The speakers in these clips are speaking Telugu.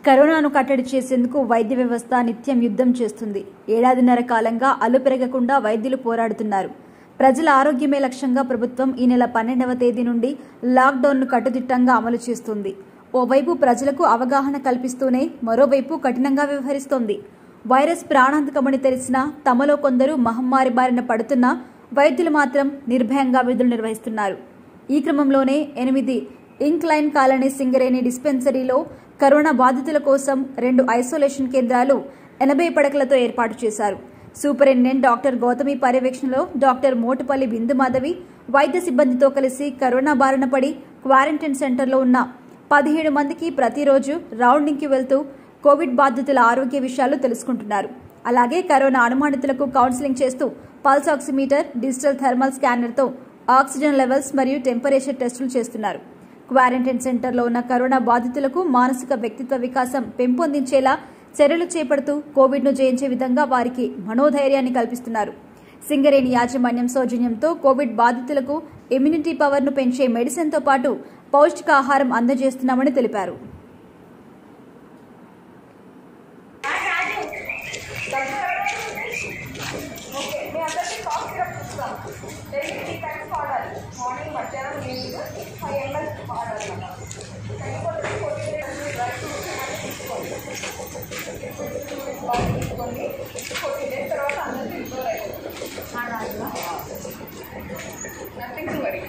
కరోనాను కట్టడి చేసేందుకు వైద్య వ్యవస్థ నిత్యం యుద్ధం చేస్తుంది ఏడాదిన్నర కాలంగా అల్లు పెరగకుండా వైద్యులు పోరాడుతున్నారు ప్రజల ఆరోగ్యమే లక్ష్యంగా ప్రభుత్వం ఈ నెల పన్నెండవ తేదీ నుండి లాక్డౌన్ను కట్టుదిట్టంగా అమలు చేస్తుంది ఓవైపు ప్రజలకు అవగాహన కల్పిస్తూనే మరోవైపు కఠినంగా వ్యవహరిస్తోంది వైరస్ ప్రాణాంతకమని తెలిసినా తమలో కొందరు మహమ్మారి బారిన పడుతున్నా వైద్యులు మాత్రం నిర్భయంగా విధులు నిర్వహిస్తున్నారు ఈ క్రమంలోనే ఎనిమిది ఇంక్లైన్ కాలనీ సింగరేణి డిస్పెన్సరీలో కరోనా బాధితుల కోసం రెండు ఐసోలేషన్ కేంద్రాలు ఎనభై పడకలతో ఏర్పాటు చేశారు సూపరింటెండెంట్ డాక్టర్ గౌతమి పర్యవేక్షణలో డాక్టర్ మోటుపల్లి బిందు మాధవి వైద్య సిబ్బందితో కలిసి కరోనా బారిన పడి క్వారంటైన్ సెంటర్లో ఉన్న పదిహేడు మందికి ప్రతిరోజు రౌండింగ్కి వెళ్తూ కోవిడ్ బాధితుల ఆరోగ్య విషయాలు తెలుసుకుంటున్నారు అలాగే కరోనా అనుమానితులకు కౌన్సిలింగ్ చేస్తూ పల్స్ ఆక్సిమీటర్ డిజిటల్ థర్మల్ స్కానర్తో ఆక్సిజన్ లెవెల్స్ మరియు టెంపరేచర్ టెస్టులు చేస్తున్నారు క్వారంటైన్ సెంటర్లో ఉన్న కరోనా బాధితులకు మానసిక వ్యక్తిత్వ వికాసం పెంపొందించేలా చర్యలు చేపడుతూ కోవిడ్ను జయించే విధంగా వారికి మనోధైర్యాన్ని కల్పిస్తున్నారు సింగరేణి యాజమాన్యం సౌజన్యంతో కోవిడ్ బాధితులకు ఇమ్యూనిటీ పవర్ను పెంచే మెడిసిన్తో పాటు పౌష్టికాహారం అందజేస్తున్నామని తెలిపారు ఓకే మీ అందరికీ కాఫ్ సిరప్ ఇస్తాం డైలీ త్రీ టైమ్స్ వాడాలి మార్నింగ్ మధ్యాహ్నం ఈవినింగ్ ఫైవ్ ఎంఎల్ వాడాలి అన్నమాట సరిపోతే ఫోర్టీ డేస్ డ్రై ఫ్రూట్స్ అన్నీ తీసుకోండి బాగా తీసుకోండి ఫోర్టీ డేస్ తర్వాత అందరికీ ఇంప్రూవ్ అయిపోతుంది nothing to worry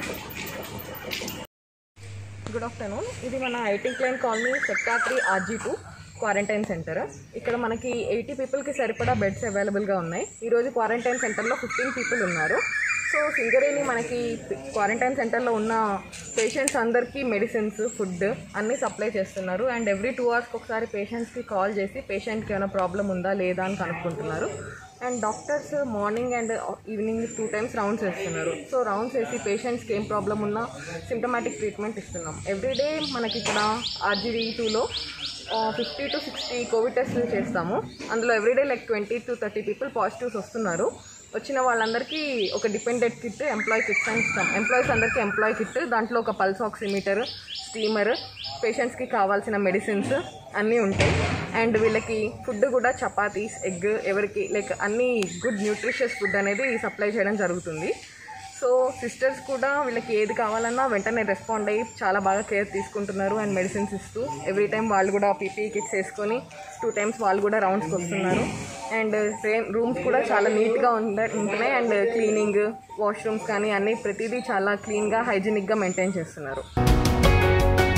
good afternoon ఇది మన eight incline colony secretary RG two quarantine centre ఇక్కడ మనకి ఎయిటీ పీపుల్కి సరిపడా బెడ్స్ అవైలబుల్గా ఉన్నాయి ఈరోజు క్వారంటైన్ సెంటర్లో ఫిఫ్టీన్ పీపుల్ ఉన్నారు సో సింగరేణి మనకి క్వారంటైన్ సెంటర్లో ఉన్న పేషెంట్స్ అందరికీ మెడిసిన్స్ ఫుడ్ అన్నీ సప్లై చేస్తున్నారు అండ్ ఎవ్రీ టూ అవర్స్కి ఒకసారి పేషెంట్స్కి కాల్ చేసి పేషెంట్కి ఏమైనా ప్రాబ్లం ఉందా లేదా అని కనుక్కుంటున్నారు and doctors morning and evening two times rounds వేస్తున్నారు సో రౌండ్స్ వేసి పేషెంట్స్కి ఏం ప్రాబ్లం ఉన్నా సిమ్టమాటిక్ ట్రీట్మెంట్ ఇస్తున్నాం ఎవ్రీడే మనకి ఇక్కడ ఆర్జీవీ టూలో ఫిఫ్టీ టు సిక్స్టీ కోవిడ్ టెస్ట్లు చేస్తాము అందులో everyday like twenty to thirty people positives వస్తున్నారు వచ్చిన వాళ్ళందరికీ ఒక డిపెండెంట్ కిట్ ఎంప్లాయీ కిట్స్ అని ఇస్తాం ఎంప్లాయీస్ అందరికీ ఎంప్లాయీ కిట్ దాంట్లో ఒక పల్స్ ఆక్సిమీటర్ స్టీమర్ పేషెంట్స్కి కావాల్సిన మెడిసిన్స్ అన్నీ ఉంటాయి అండ్ వీళ్ళకి ఫుడ్ కూడా చపాతీస్ ఎగ్ ఎవరికి లైక్ అన్ని గుడ్ న్యూట్రిషియస్ ఫుడ్ అనేది సప్లై చేయడం జరుగుతుంది సో సిస్టర్స్ కూడా వీళ్ళకి ఏది కావాలన్నా వెంటనే రెస్పాండ్ అయ్యి చాలా బాగా కేర్ తీసుకుంటున్నారు అండ్ మెడిసిన్స్ ఇస్తూ ఎవ్రీ టైం వాళ్ళు కూడా పీపీ కిట్స్ వేసుకొని టూ టైమ్స్ వాళ్ళు కూడా రౌండ్స్కి వస్తున్నారు అండ్ సేమ్ రూమ్స్ కూడా చాలా నీట్గా ఉండ ఉంటున్నాయి అండ్ క్లీనింగ్ వాష్రూమ్స్ కానీ అన్నీ ప్రతిదీ చాలా క్లీన్గా హైజీనిక్గా మెయింటైన్ చేస్తున్నారు